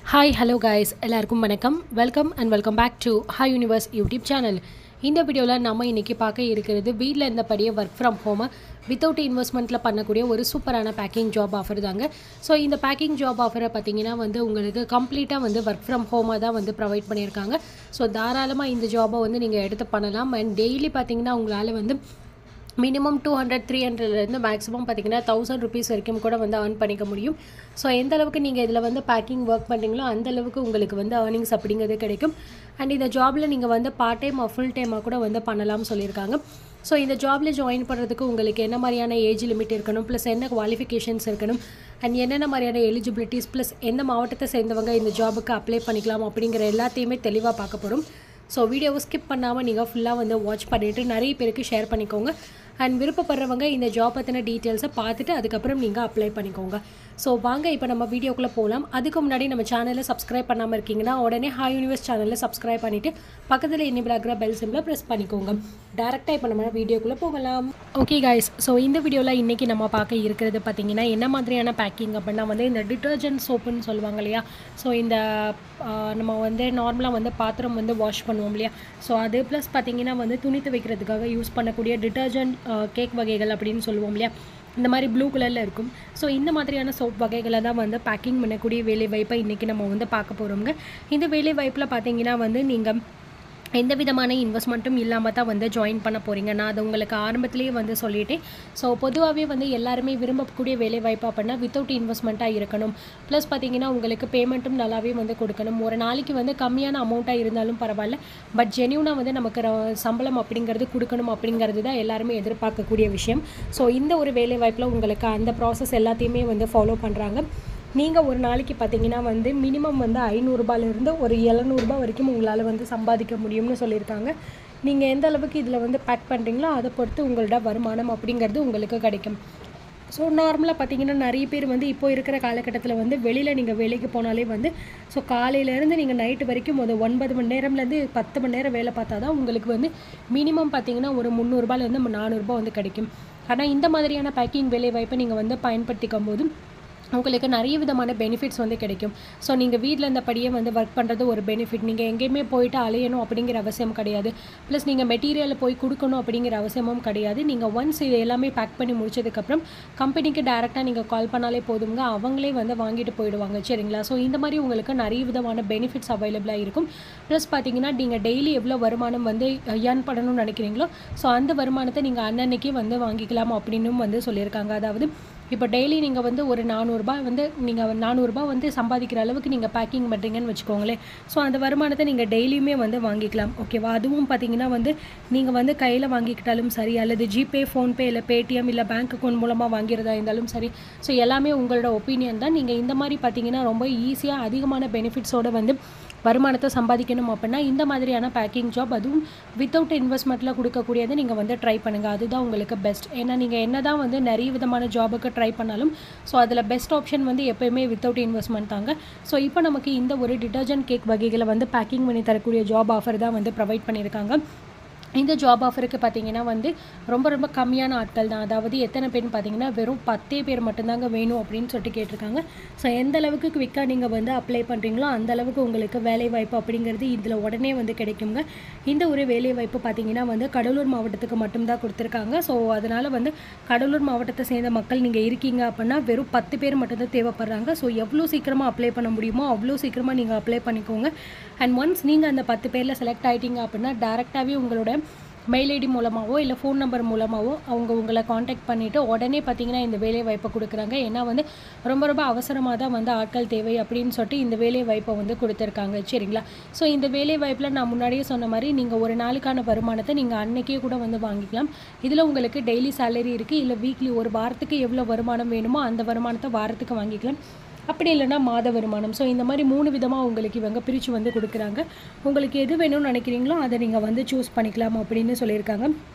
hi hello guys எல்லாருக்கும் வணக்கம் welcome and welcome back to hi universe YouTube channel இந்த வீடியோவில் நம்ம இன்றைக்கி பார்க்க இருக்கிறது வீட்டில் இருந்தபடியே ஒர்க் ஃப்ரம் ஹோமை வித்தவுட் இன்வெஸ்ட்மெண்ட்டில் பண்ணக்கூடிய ஒரு சூப்பரான பேக்கிங் ஜாப் ஆஃபர் தாங்க ஸோ இந்த பேக்கிங் ஜாப் ஆஃபரை பார்த்தீங்கன்னா வந்து உங்களுக்கு கம்ப்ளீட்டாக வந்து ஒர்க் ஃப்ரம் ஹோமாக தான் வந்து ப்ரொவைட் பண்ணியிருக்காங்க ஸோ தாராளமாக இந்த ஜாபை வந்து நீங்கள் எடுத்து பண்ணலாம் அண்ட் டெய்லி பார்த்தீங்கன்னா உங்களால் வந்து மினிமம் டூ ஹண்ட்ரட் த்ரீ ஹண்ட்ரட்லேருந்து மேக்ஸிமம் பார்த்தீங்கன்னா தௌசண்ட் ருபீஸ் வரைக்கும் கூட வந்து earn பண்ணிக்க முடியும் ஸோ எந்த அளவுக்கு நீங்கள் இதில் வந்து பேக்கிங் ஒர்க் பண்ணுறீங்களோ அந்த அளவுக்கு உங்களுக்கு வந்து ஏர்னிங்ஸ் அப்படிங்கிறது கிடைக்கும் அண்ட் இந்த ஜாபில் நீங்கள் வந்து பார்ட் டைம் ஃபுல் டைமாக கூட வந்து பண்ணலாம்னு சொல்லியிருக்காங்க ஸோ இந்த ஜாபில் ஜாயின் பண்ணுறதுக்கு உங்களுக்கு என்ன மாதிரியான ஏஜ் லிமிட் இருக்கணும் ப்ளஸ் என்ன குவாலிஃபிகேஷன்ஸ் இருக்கணும் அண்ட் என்னென்ன மாதிரியான எலிஜிபிலிட்டிஸ் ப்ளஸ் எந்த மாவட்டத்தை சேர்ந்தவங்க இந்த ஜாபுக்கு அப்ளை பண்ணிக்கலாம் அப்படிங்கிற எல்லாத்தையுமே தெளிவாக பார்க்க போகிறோம் ஸோ வீடியோவை ஸ்கிப் பண்ணாமல் நீங்கள் ஃபுல்லாக வந்து வாட்ச் பண்ணிவிட்டு நிறைய பேருக்கு ஷேர் பண்ணிக்கோங்க அண்ட் விருப்பப்படுறவங்க இந்த ஜாப் பற்றின டீட்டெயில்ஸை பார்த்துட்டு அதுக்கப்புறம் நீங்கள் அப்ளை பண்ணிக்கோங்க ஸோ வாங்க இப்போ நம்ம வீடியோக்குள்ளே போகலாம் அதுக்கு முன்னாடி நம்ம சேனலை சப்ஸ்கிரைப் பண்ணாமல் இருக்கீங்கன்னா உடனே ஹாய் யூனிவர்ஸ் சேனலில் சப்ஸ்கிரைப் பண்ணிவிட்டு பக்கத்தில் இன்னிபிள் ஆகிற பெல் சிம்பில் ப்ரெஸ் பண்ணிக்கோங்க டேரெக்டாக இப்போ நம்ம வீடியோக்குள்ளே போகலாம் ஓகே காய்ஸ் ஸோ இந்த வீடியோவில் இன்றைக்கி நம்ம பார்க்க இருக்கிறது பார்த்தீங்கன்னா என்ன மாதிரியான பேக்கிங் அப்படின்னா வந்து இந்த டிட்டர்ஜென்ட் சோப்புன்னு சொல்லுவாங்க இல்லையா ஸோ இந்த ஆ, நம்ம வந்து நார்மலாக வந்து பாத்திரம் வந்து வாஷ் பண்ணுவோம் இல்லையா ஸோ அது ப்ளஸ் பார்த்தீங்கன்னா வந்து துணி துவைக்கிறதுக்காக யூஸ் பண்ணக்கூடிய டிட்டர்ஜென்ட் கேக் வகைகள் அப்படின்னு சொல்லுவோம் இல்லையா இந்த மாதிரி ப்ளூ கலரில் இருக்கும் ஸோ இந்த மாதிரியான சோப் வகைகளை தான் வந்து பேக்கிங் பண்ணக்கூடிய வேலை வாய்ப்பை இன்றைக்கி நம்ம வந்து பார்க்க போகிறோங்க இந்த வேலை வாய்ப்பில் பார்த்தீங்கன்னா வந்து நீங்கள் எந்த விதமான இன்வெஸ்ட்மெண்ட்டும் இல்லாமல் தான் வந்து ஜாயின் பண்ண போகிறீங்க நான் அது உங்களுக்கு ஆரம்பத்திலேயே வந்து சொல்லிட்டேன் ஸோ பொதுவாகவே வந்து எல்லாருமே விரும்பக்கூடிய வேலை வாய்ப்பு அப்படின்னா வித்தவுட் இன்வெஸ்ட்மெண்ட்டாக இருக்கணும் ப்ளஸ் பார்த்தீங்கன்னா உங்களுக்கு பேமெண்ட்டும் நல்லாவே வந்து கொடுக்கணும் ஒரு நாளைக்கு வந்து கம்மியான அமௌண்ட்டாக இருந்தாலும் பரவாயில்ல பட் ஜென்யூனாக வந்து நமக்கு ர- சம்பளம் அப்படிங்கிறது கொடுக்கணும் அப்படிங்கிறது தான் எல்லாருமே எதிர்பார்க்கக்கூடிய விஷயம் ஸோ இந்த ஒரு வேலை வாய்ப்பில் உங்களுக்கு அந்த ப்ராசஸ் எல்லாத்தையுமே வந்து ஃபாலோ பண்ணுறாங்க நீங்கள் ஒரு நாளைக்கு பார்த்தீங்கன்னா வந்து மினிமம் வந்து ஐநூறுரூபாலேருந்து ஒரு எழுநூறுபா வரைக்கும் உங்களால் வந்து சம்பாதிக்க முடியும்னு சொல்லியிருக்காங்க நீங்கள் எந்த அளவுக்கு இதில் வந்து பேக் பண்ணுறீங்களோ அதை பொறுத்து உங்களோட வருமானம் அப்படிங்கிறது உங்களுக்கு கிடைக்கும் ஸோ நார்மலாக பார்த்தீங்கன்னா நிறைய பேர் வந்து இப்போ இருக்கிற காலகட்டத்தில் வந்து வெளியில் நீங்கள் வேலைக்கு போனாலே வந்து ஸோ காலையிலேருந்து நீங்கள் நைட்டு வரைக்கும் ஒரு ஒன்பது மணி நேரம்லேருந்து பத்து மணி நேரம் வேலை பார்த்தா தான் உங்களுக்கு வந்து மினிமம் பார்த்தீங்கன்னா ஒரு முந்நூறுபாலேருந்து நானூறுரூபா வந்து கிடைக்கும் ஆனால் இந்த மாதிரியான பேக்கிங் வேலை வாய்ப்பை நீங்கள் வந்து பயன்படுத்திக்கும் போது உங்களுக்கு நிறைய விதமான பெனிஃபிட்ஸ் வந்து கிடைக்கும் ஸோ நீங்கள் வீட்டில் இருந்தபடியே வந்து ஒர்க் பண்ணுறது ஒரு பெனிஃபிட் நீங்கள் எங்கேயுமே போயிட்டு அலையணும் அப்படிங்கிற அவசியம் கிடையாது ப்ளஸ் நீங்கள் மெட்டீரியலை போய் கொடுக்கணும் அப்படிங்கிற அவசியமும் கிடையாது நீங்கள் ஒன்ஸ் இது எல்லாமே பேக் பண்ணி முடிச்சதுக்கப்புறம் கம்பெனிக்கு டேரெக்டாக நீங்கள் கால் பண்ணாலே போதுங்க அவங்களே வந்து வாங்கிட்டு போயிடுவாங்க சரிங்களா ஸோ இந்த மாதிரி உங்களுக்கு நிறைய விதமான பெனிஃபிட்ஸ் அவைலபிளாக இருக்கும் ப்ளஸ் பார்த்தீங்கன்னா நீங்கள் டெய்லி எவ்வளோ வருமானம் வந்து ஏர்ன் பண்ணணும்னு நினைக்கிறீங்களோ ஸோ அந்த வருமானத்தை நீங்கள் அன்னன்னைக்கே வந்து வாங்கிக்கலாம் அப்படின்னும் வந்து சொல்லியிருக்காங்க அதாவது இப்போ டெய்லி நீங்கள் வந்து ஒரு நானூறுரூபா வந்து நீங்கள் நானூறுரூபா வந்து சம்பாதிக்கிற அளவுக்கு நீங்கள் பேக்கிங் பண்ணுறீங்கன்னு வச்சுக்கோங்களேன் ஸோ அந்த வருமானத்தை நீங்கள் டெய்லியுமே வந்து வாங்கிக்கலாம் ஓகேவா அதுவும் பார்த்தீங்கன்னா வந்து நீங்கள் வந்து கையில் வாங்கிக்கிட்டாலும் சரி அல்லது ஜிபே ஃபோன்பே இல்லை பேடிஎம் இல்லை பேங்க் அக்கௌண்ட் மூலமாக வாங்கிறதா இருந்தாலும் சரி ஸோ எல்லாமே உங்களோட ஒப்பீனியன் தான் நீங்கள் இந்த மாதிரி பார்த்தீங்கன்னா ரொம்ப ஈஸியாக அதிகமான பெனிஃபிட்ஸோட வந்து வருமானத்தை சம்பாதிக்கணும் அப்படின்னா இந்த மாதிரியான பேக்கிங் ஜாப் அதுவும் வித்தவுட் இன்வெஸ்ட்மெண்ட்டில் கொடுக்கக்கூடியது நீங்கள் வந்து ட்ரை பண்ணுங்கள் அதுதான் உங்களுக்கு பெஸ்ட் ஏன்னா நீங்கள் என்ன தான் வந்து நிறைய விதமான ஜாபுக்கு ட்ரை பண்ணாலும் ஸோ அதில் பெஸ்ட் ஆப்ஷன் வந்து எப்போயுமே வித்தவுட் இன்வெஸ்ட்மெண்ட் தாங்க ஸோ இப்போ நமக்கு இந்த ஒரு டிட்டர்ஜென்ட் கேக் வகைகளை வந்து பேக்கிங் பண்ணி தரக்கூடிய ஜாப் ஆஃபர் தான் வந்து ப்ரொவைட் பண்ணியிருக்காங்க இந்த ஜாப் ஆஃபருக்கு பார்த்தீங்கன்னா வந்து ரொம்ப ரொம்ப கம்மியான ஆட்கள் தான் அதாவது எத்தனை பேர்னு பார்த்தீங்கன்னா வெறும் பத்தே பேர் மட்டும்தாங்க வேணும் அப்படின்னு சொல்லிட்டு கேட்டிருக்காங்க ஸோ எந்த அளவுக்கு குவிக்காக நீங்கள் வந்து அப்ளை பண்ணுறீங்களோ அந்த அளவுக்கு உங்களுக்கு வேலை வாய்ப்பு அப்படிங்கிறது இதில் உடனே வந்து கிடைக்குங்க இந்த ஒரு வேலை வாய்ப்பு பார்த்தீங்கன்னா வந்து கடலூர் மாவட்டத்துக்கு மட்டும்தான் கொடுத்துருக்காங்க ஸோ அதனால் வந்து கடலூர் மாவட்டத்தை சேர்ந்த மக்கள் நீங்கள் இருக்கீங்க அப்படின்னா வெறும் பத்து பேர் மட்டும்தான் தேவைப்படுறாங்க ஸோ எவ்வளோ சீக்கிரமாக அப்ளை பண்ண முடியுமோ அவ்வளோ சீக்கிரமாக நீங்கள் அப்ளை பண்ணிக்கோங்க அண்ட் ஒன்ஸ் நீங்கள் அந்த பத்து பேரில் செலக்ட் ஆகிட்டீங்க அப்படின்னா டேரெக்டாகவே உங்களோட மெயில் ஐடி மூலமாகவோ இல்லை ஃபோன் நம்பர் மூலமாகவோ அவங்க உங்களை காண்டாக்ட் பண்ணிவிட்டு உடனே பார்த்தீங்கன்னா இந்த வேலை வாய்ப்பை கொடுக்குறாங்க ஏன்னா வந்து ரொம்ப ரொம்ப அவசரமாக தான் வந்து ஆட்கள் தேவை அப்படின்னு சொல்லிட்டு இந்த வேலை வாய்ப்பை வந்து கொடுத்துருக்காங்க சரிங்களா ஸோ இந்த வேலை வாய்ப்பில் நான் முன்னாடியே சொன்ன மாதிரி நீங்கள் ஒரு நாளுக்கான வருமானத்தை நீங்கள் அன்னைக்கே கூட வந்து வாங்கிக்கலாம் இதில் உங்களுக்கு டெய்லி சேலரி இருக்குது இல்லை வீக்லி ஒரு வாரத்துக்கு எவ்வளோ வருமானம் வேணுமோ அந்த வருமானத்தை வாரத்துக்கு வாங்கிக்கலாம் அப்படி இல்லைன்னா மாத வருமானம் ஸோ இந்த மாதிரி மூணு விதமாக உங்களுக்கு இவங்க பிரித்து வந்து கொடுக்குறாங்க உங்களுக்கு எது வேணும்னு நினைக்கிறீங்களோ அதை நீங்கள் வந்து சூஸ் பண்ணிக்கலாம் அப்படின்னு சொல்லியிருக்காங்க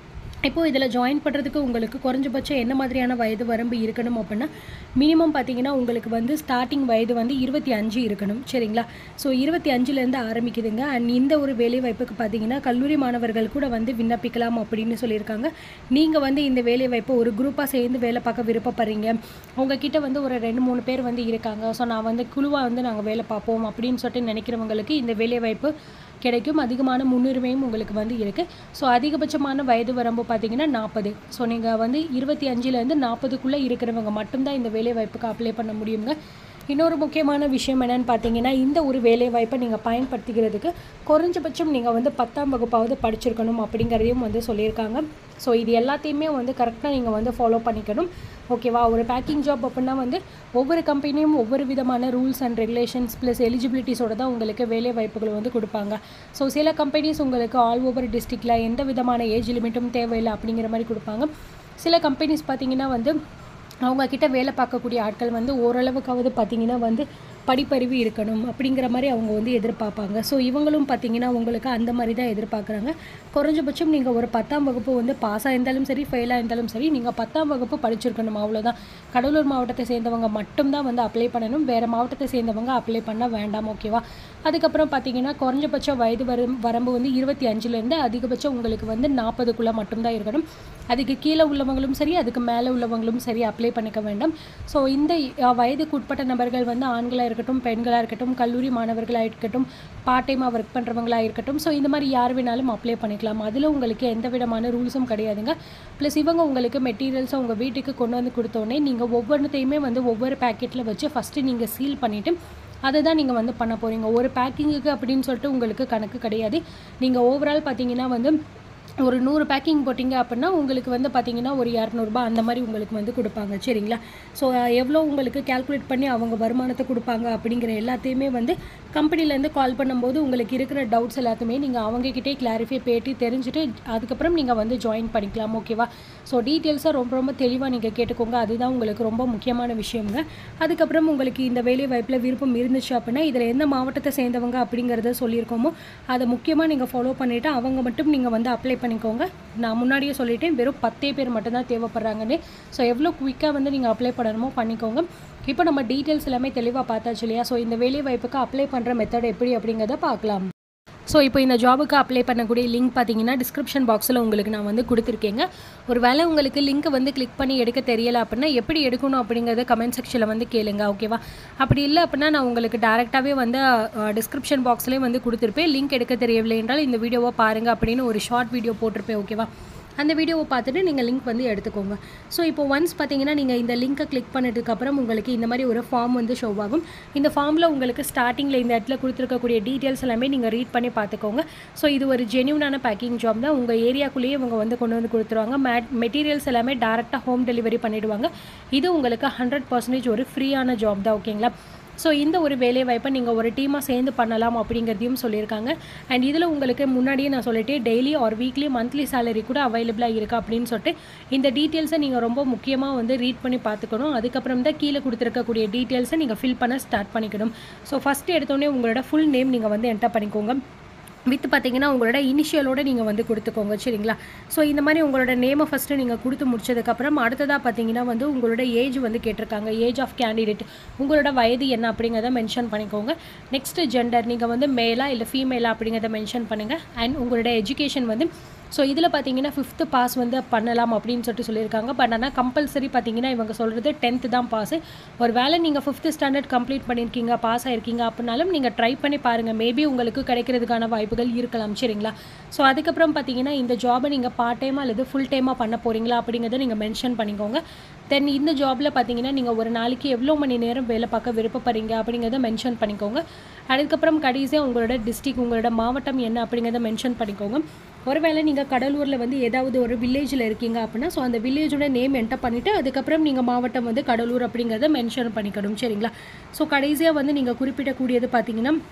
இப்போது இதில் ஜாயின் பண்ணுறதுக்கு உங்களுக்கு குறைஞ்சபட்சம் என்ன மாதிரியான வயது வரம்பு இருக்கணும் அப்படின்னா மினிமம் பார்த்தீங்கன்னா உங்களுக்கு வந்து ஸ்டார்டிங் வயது வந்து இருபத்தி அஞ்சு இருக்கணும் சரிங்களா ஸோ இருபத்தி அஞ்சுலேருந்து ஆரம்பிக்குதுங்க அண்ட் இந்த ஒரு வேலை வாய்ப்புக்கு பார்த்தீங்கன்னா கல்லூரி மாணவர்கள் கூட வந்து விண்ணப்பிக்கலாம் அப்படின்னு சொல்லியிருக்காங்க நீங்கள் வந்து இந்த வேலை வாய்ப்பை ஒரு குரூப்பாக சேர்ந்து வேலை பார்க்க விருப்பப்படுறீங்க உங்ககிட்ட வந்து ஒரு ரெண்டு மூணு பேர் வந்து இருக்காங்க ஸோ நான் வந்து குழுவாக வந்து நாங்கள் வேலை பார்ப்போம் அப்படின்னு சொல்லிட்டு நினைக்கிறவங்களுக்கு இந்த வேலை வாய்ப்பு கிடைக்கும் அதிகமான முன்னுரிமையும் உங்களுக்கு வந்து இருக்குது ஸோ அதிகபட்சமான வயது வரம்பு பார்த்தீங்கன்னா நாற்பது ஸோ நீங்கள் வந்து இருபத்தி அஞ்சுலேருந்து நாற்பதுக்குள்ளே இருக்கிறவங்க மட்டும்தான் இந்த வேலை வாய்ப்புக்கு அப்ளை பண்ண முடியுங்க இன்னொரு முக்கியமான விஷயம் என்னென்னு பார்த்தீங்கன்னா இந்த ஒரு வேலை வாய்ப்பை நீங்கள் பயன்படுத்திக்கிறதுக்கு குறைஞ்சபட்சம் நீங்கள் வந்து பத்தாம் வகுப்பாவது படிச்சிருக்கணும் அப்படிங்கிறதையும் வந்து சொல்லியிருக்காங்க ஸோ இது எல்லாத்தையுமே வந்து கரெக்டாக நீங்கள் வந்து ஃபாலோ பண்ணிக்கணும் ஓகேவா ஒரு பேக்கிங் ஜாப் அப்படின்னா வந்து ஒவ்வொரு கம்பெனியும் ஒவ்வொரு விதமான ரூல்ஸ் அண்ட் ரெகுலேஷன்ஸ் ப்ளஸ் எலிஜிபிலிட்டிஸோட தான் உங்களுக்கு வேலை வாய்ப்புகள் வந்து கொடுப்பாங்க ஸோ சில கம்பெனிஸ் உங்களுக்கு ஆல் ஓவர் டிஸ்ட்ரிக்டில் எந்த விதமான ஏஜ் லிமிட்டும் தேவையில்லை அப்படிங்கிற மாதிரி கொடுப்பாங்க சில கம்பெனிஸ் பார்த்தீங்கன்னா வந்து அவங்கக்கிட்ட வேலை பார்க்கக்கூடிய ஆட்கள் வந்து ஓரளவுக்காவது பார்த்தீங்கன்னா வந்து படிப்பறிவு இருக்கணும் அப்படிங்கிற மாதிரி அவங்க வந்து எதிர்பார்ப்பாங்க ஸோ இவங்களும் பார்த்தீங்கன்னா உங்களுக்கு அந்த மாதிரி தான் எதிர்பார்க்குறாங்க குறைஞ்சபட்சம் நீங்கள் ஒரு பத்தாம் வகுப்பு வந்து பாஸ் ஆயிருந்தாலும் சரி ஃபெயிலாக இருந்தாலும் சரி நீங்கள் பத்தாம் வகுப்பு படிச்சிருக்கணும் அவ்வளோதான் கடலூர் மாவட்டத்தை சேர்ந்தவங்க மட்டும்தான் வந்து அப்ளை பண்ணணும் வேறு மாவட்டத்தை சேர்ந்தவங்க அப்ளை பண்ண வேண்டாம் ஓகேவா அதுக்கப்புறம் பார்த்தீங்கன்னா குறைஞ்சபட்ச வயது வரம் வரம்பு வந்து இருபத்தி அஞ்சுலேருந்து அதிகபட்சம் உங்களுக்கு வந்து நாற்பதுக்குள்ளே மட்டும்தான் இருக்கணும் அதுக்கு கீழே உள்ளவங்களும் சரி அதுக்கு மேலே உள்ளவங்களும் சரி அப்ளை பண்ணிக்க வேண்டாம் ஸோ இந்த அஹ், வயதுக்கு உட்பட்ட நபர்கள் வந்து ஆண்களாக இருக்கட்டும் பெண்களாக இருக்கட்டும் கல்லூரி மாணவர்களாக இருக்கட்டும் பார்ட் டைமாக ஒர்க் பண்ணுறவங்களாக இருக்கட்டும் ஸோ இந்த மாதிரி யார் வேணாலும் அப்ளை பண்ணிக்கலாம் அதில் உங்களுக்கு எந்த விதமான ரூல்ஸும் கிடையாதுங்க ப்ளஸ் இவங்க உங்களுக்கு மெட்டீரியல்ஸை உங்கள் வீட்டுக்கு கொண்டு வந்து கொடுத்தோடனே நீங்கள் ஒவ்வொன்றுத்தையுமே வந்து ஒவ்வொரு பேக்கெட்டில் வச்சு ஃபஸ்ட்டு நீங்கள் சீல் பண்ணிவிட்டு அதை தான் நீங்கள் வந்து பண்ண போகிறீங்க ஒரு பேக்கிங்குக்கு அப்படின்னு சொல்லிட்டு உங்களுக்கு கணக்கு கிடையாது நீங்கள் ஓவரால் பார்த்தீங்கன்னா வந்து ஒரு நூறு பேக்கிங் போட்டிங்க அப்படின்னா உங்களுக்கு வந்து பார்த்தீங்கன்னா ஒரு இரநூறுபா அந்த மாதிரி உங்களுக்கு வந்து கொடுப்பாங்க சரிங்களா ஸோ எவ்வளோ உங்களுக்கு கால்குலேட் பண்ணி அவங்க வருமானத்தை கொடுப்பாங்க அப்படிங்கிற எல்லாத்தையுமே வந்து கம்பெனிலேருந்து கால் பண்ணும்போது உங்களுக்கு இருக்கிற டவுட்ஸ் எல்லாத்தையுமே நீங்கள் அவங்கக்கிட்டே கிளாரிஃபை பேட்டி தெரிஞ்சுட்டு அதுக்கப்புறம் நீங்கள் வந்து ஜாயின் பண்ணிக்கலாம் ஓகேவா ஸோ டீட்டெயில்ஸாக ரொம்ப ரொம்ப தெளிவாக நீங்கள் கேட்டுக்கோங்க அதுதான் உங்களுக்கு ரொம்ப முக்கியமான விஷயங்க அதுக்கப்புறம் உங்களுக்கு இந்த வேலை வாய்ப்பில் விருப்பம் இருந்துச்சு அப்படின்னா இதில் எந்த மாவட்டத்தை சேர்ந்தவங்க அப்படிங்கிறத சொல்லியிருக்கோமோ அதை முக்கியமாக நீங்கள் ஃபாலோ பண்ணிவிட்டு அவங்க மட்டும் நீங்கள் வந்து அப்ளை பண்ணிக்கோங்க நான் முன்னாடியே சொல்லிட்டேன் வெறும் பத்தே பேர் மட்டும்தான் தேவைப்படுறாங்கன்னு ஸோ எவ்வளோ குயிக்காக வந்து நீங்கள் அப்ளை பண்ணணுமோ பண்ணிக்கோங்க இப்போ நம்ம டீட்டெயில்ஸ் எல்லாமே தெளிவாக பார்த்தாச்சு இல்லையா ஸோ இந்த வேலை வாய்ப்புக்கு அப்ளை பண்ணுற மெத்தட் எப்படி அப்படிங்கிறத பார்க்கலாம் ஸோ இப்போ இந்த ஜாபுக்கு அப்ளை பண்ணக்கூடிய லிங்க் பார்த்தீங்கன்னா டிஸ்கிரிப்ஷன் பாக்ஸில் உங்களுக்கு நான் வந்து கொடுத்துருக்கேங்க ஒரு வேளை உங்களுக்கு லிங்க்கை வந்து கிளிக் பண்ணி எடுக்க தெரியலை அப்படின்னா எப்படி எடுக்கணும் அப்படிங்கிறத கமெண்ட் செக்ஷனில் வந்து கேளுங்க ஓகேவா அப்படி இல்லை அப்படின்னா நான் உங்களுக்கு டேரெக்டாகவே வந்து டிஸ்கிரிப்ஷன் பாக்ஸ்லேயே வந்து கொடுத்துருப்பேன் லிங்க் எடுக்க தெரியவில்லை என்றால் இந்த வீடியோவை பாருங்கள் அப்படின்னு ஒரு ஷார்ட் வீடியோ போட்டிருப்பேன் ஓகேவா அந்த வீடியோவை பார்த்துட்டு நீங்கள் லிங்க் வந்து எடுத்துக்கோங்க ஸோ இப்போ ஒன்ஸ் பார்த்தீங்கன்னா நீங்கள் இந்த லிங்க்கை கிளிக் பண்ணதுக்கப்புறம் உங்களுக்கு இந்த மாதிரி ஒரு ஃபார்ம் வந்து ஷோ ஆகும் இந்த ஃபார்மில் உங்களுக்கு ஸ்டார்டிங்கில் இந்த இடத்துல கொடுத்துருக்கக்கூடிய டீட்டெயில்ஸ் எல்லாமே நீங்கள் ரீட் பண்ணி பார்த்துக்கோங்க ஸோ இது ஒரு ஜென்யூனான பேக்கிங் ஜாப் தான் உங்கள் ஏரியாக்குள்ளேயே இவங்க வந்து கொண்டு வந்து கொடுத்துருவாங்க மேட் மெட்டீரியல்ஸ் எல்லாமே டேரெக்டாக ஹோம் டெலிவரி பண்ணிவிடுவாங்க இது உங்களுக்கு ஹண்ட்ரட் பர்சன்டேஜ் ஒரு ஃப்ரீயான ஜாப் தான் ஓகேங்களா ஸோ இந்த ஒரு வேலை வாய்ப்பை நீங்கள் ஒரு டீமாக சேர்ந்து பண்ணலாம் அப்படிங்கிறதையும் சொல்லியிருக்காங்க அண்ட் இதில் உங்களுக்கு முன்னாடியே நான் சொல்லிட்டேன் daily or weekly monthly salary கூட அவைலபிளாக இருக்கா அப்படின்னு சொல்லிட்டு இந்த டீட்டெயில்ஸை நீங்கள் ரொம்ப முக்கியமாக வந்து ரீட் பண்ணி பார்த்துக்கணும் அதுக்கப்புறம் தான் கீழே கொடுத்துருக்கக்கூடிய டீட்டெயில்ஸை நீங்கள் ஃபில் பண்ண ஸ்டார்ட் பண்ணிக்கணும் ஸோ ஃபஸ்ட்டு எடுத்தோடனே உங்களோட ஃபுல் நேம் நீங்கள் வந்து என்டர் பண்ணிக்கோங்க வித் பார்த்தீங்கன்னா உங்களோட இனிஷியலோட நீங்கள் வந்து கொடுத்துக்கோங்க சரிங்களா ஸோ இந்த மாதிரி உங்களோட நேமை ஃபஸ்ட்டு நீங்கள் கொடுத்து முடிச்சதுக்கப்புறம் அடுத்ததாக பார்த்தீங்கன்னா வந்து உங்களோட ஏஜ் வந்து கேட்டிருக்காங்க ஏஜ் ஆஃப் கேண்டிடேட் உங்களோட வயது என்ன அப்படிங்கிறத மென்ஷன் பண்ணிக்கோங்க நெக்ஸ்ட்டு ஜெண்டர் நீங்கள் வந்து மேலா இல்லை ஃபீமேலா அப்படிங்கிறத மென்ஷன் பண்ணுங்கள் அண்ட் உங்களோட எஜுகேஷன் வந்து ஸோ இதில் பார்த்தீங்கன்னா ஃபிஃப்த்து பாஸ் வந்து பண்ணலாம் அப்படின்னு சொல்லிட்டு சொல்லியிருக்காங்க பட் ஆனால் கம்பல்சரி பார்த்தீங்கன்னா இவங்க சொல்கிறது டென்த்து தான் பாஸ் ஒரு வேளை நீங்கள் ஃபிஃப்த்து ஸ்டாண்டர்ட் கம்ப்ளீட் பண்ணியிருக்கீங்க பாஸ் ஆயிருக்கீங்க அப்படின்னாலும் நீங்கள் ட்ரை பண்ணி பாருங்கள் மேபி உங்களுக்கு கிடைக்கிறதுக்கான வாய்ப்புகள் இருக்கலாம் சரிங்களா ஸோ அதுக்கப்புறம் பார்த்தீங்கன்னா இந்த ஜாபை நீங்கள் பார்ட் டைமாக அல்லது ஃபுல் டைமாக பண்ண போகிறீங்களா அப்படிங்கிறத நீங்கள் மென்ஷன் பண்ணிக்கோங்க தென் இந்த ஜாபில் பார்த்தீங்கன்னா நீங்கள் ஒரு நாளைக்கு எவ்வளோ மணி நேரம் வேலை பார்க்க விருப்பப்படுறீங்க அப்படிங்கிறத மென்ஷன் பண்ணிக்கோங்க அதுக்கப்புறம் கடைசியாக உங்களோட டிஸ்ட்ரிக் உங்களோட மாவட்டம் என்ன அப்படிங்கிறத மென்ஷன் பண்ணிக்கோங்க ஒருவேளை நீங்கள் கடலூரில் வந்து ஏதாவது ஒரு வில்லேஜில் இருக்கீங்க அப்படின்னா ஸோ அந்த வில்லேஜோட நேம் என்டர் பண்ணிவிட்டு அதுக்கப்புறம் நீங்கள் மாவட்டம் வந்து கடலூர் அப்படிங்கிறத மென்ஷன் பண்ணிக்கணும் சரிங்களா ஸோ கடைசியாக வந்து நீங்கள் குறிப்பிடக்கூடியது பார்த்தீங்கன்னா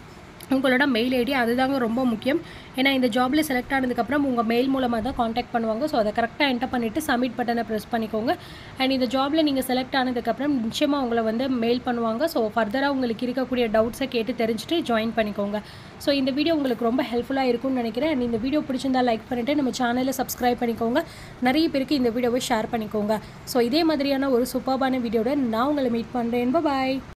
உங்களோட மெயில் ஐடி அதுதாங்க ரொம்ப முக்கியம் ஏன்னா இந்த ஜாபில் செலக்ட் ஆனதுக்கப்புறம் உங்கள் மெயில் மூலமாக தான் காண்டாக்ட் பண்ணுவாங்க ஸோ அதை கரெக்டாக என்டர் பண்ணிவிட்டு சப்மிட் பட்டனை ப்ரெஸ் பண்ணிக்கோங்க அண்ட் இந்த ஜாபில் நீங்கள் செலக்ட் ஆனதுக்கப்புறம் நிச்சயமாக உங்களை வந்து மெயில் பண்ணுவாங்க ஸோ ஃபர்தராக உங்களுக்கு இருக்கக்கூடிய டவுட்ஸை கேட்டு தெரிஞ்சுட்டு ஜாயின் பண்ணிக்கோங்க ஸோ இந்த வீடியோ உங்களுக்கு ரொம்ப ஹெல்ப்ஃபுல்லாக இருக்கும்னு நினைக்கிறேன் அண்ட் இந்த வீடியோ பிடிச்சிருந்தா லைக் பண்ணிவிட்டு நம்ம சேனலை சப்ஸ்கிரைப் பண்ணிக்கோங்க நிறைய பேருக்கு இந்த வீடியோவை ஷேர் பண்ணிக்கோங்க ஸோ இதே மாதிரியான ஒரு சூப்பர்பான வீடியோட நான் உங்களை மீட் பண்ணுறேன் பாய்